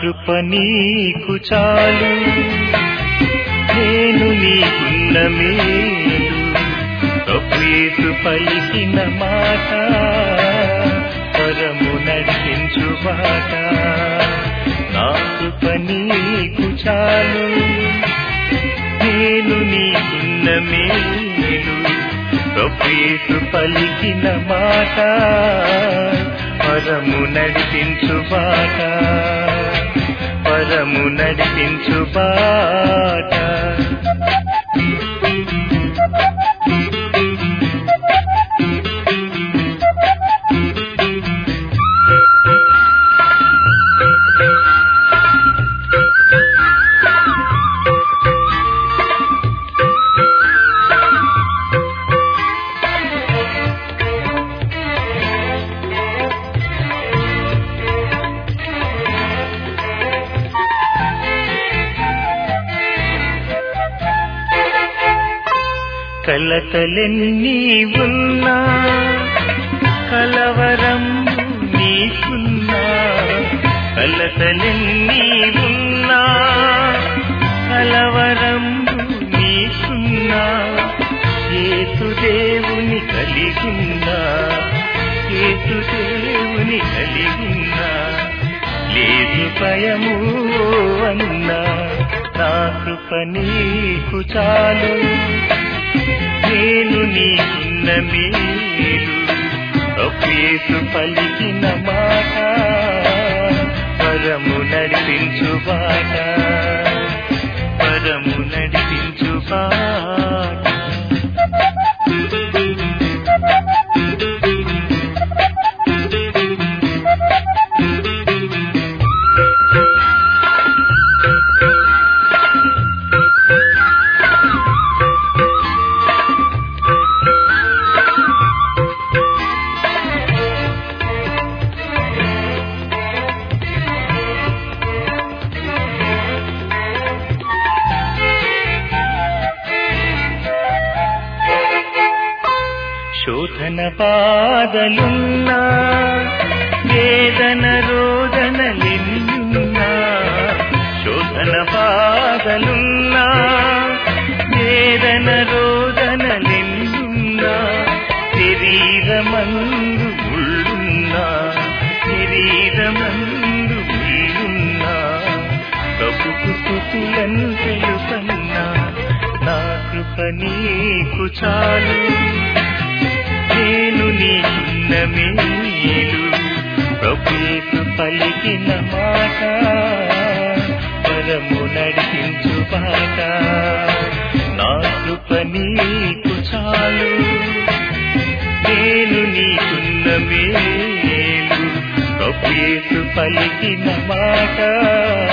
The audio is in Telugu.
కృప నీకు చాలు నేను నీకున్న మేలు ప్రభుయేసు పలికిన మాట పరము నడిపించు బాట నా కృప నీకు చాలు నేను నీకున్న మేలు ప్రభుయేసు పలికిన మాట పరము నడిపించు బాట పరము నడిపించు బాట కలతలెన్నీ ఉన్నా కలవరం నీకున్నా కలతలెన్నీ ఉన్నా కలవరం నీకున్నా ఏసు దేవుని కలిగున్నా ఏసు దేవుని కలిగున్నా లేదు భయము అన్నా నా కృప నీకు చాలు నేను నీకున్న మేలు అప్పేసు పలికిన మాట పరము నడిపించు బాట పరము నడిపించు బాట శోధన బాధలున్నా వేదన రోదనలెన్నున్నా శోధన బాధలున్నా వేదన రోదనలెన్నున్నా శరీరమందు ముళ్ళున్నా శరీరమందు ముళ్ళున్నా కబుకు స్థుతులను తెలుసన్నా నా కృప నీకు చాలు నేను నీకున్న మేలు ప్రభుయేసు పలికిన మాట పరము నడిపించు బాట నా కృప నీకు చాలు నేను నీకున్న మేలు ప్రభుయేసు పలికిన మాట